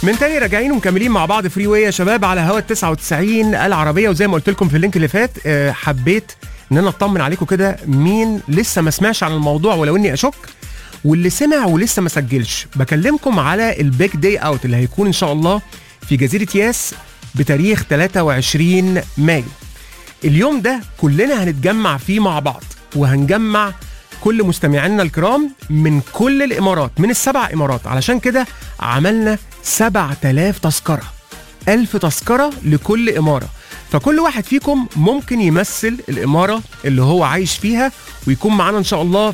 من تاني راجعين ومكملين مع بعض فري واي يا شباب على هوا ال 99 العربيه وزي ما قلت لكم في اللينك اللي فات آه، حبيت ان انا اطمن عليكم كده مين لسه ما سمعش عن الموضوع ولو اني اشك واللي سمع ولسه ما سجلش بكلمكم على البيج داي اوت اللي هيكون ان شاء الله في جزيره ياس بتاريخ 23 مايو اليوم ده كلنا هنتجمع فيه مع بعض وهنجمع كل مستمعينا الكرام من كل الامارات من السبع امارات علشان كده عملنا 7000 تذكره 1000 تذكره لكل اماره فكل واحد فيكم ممكن يمثل الاماره اللي هو عايش فيها ويكون معانا ان شاء الله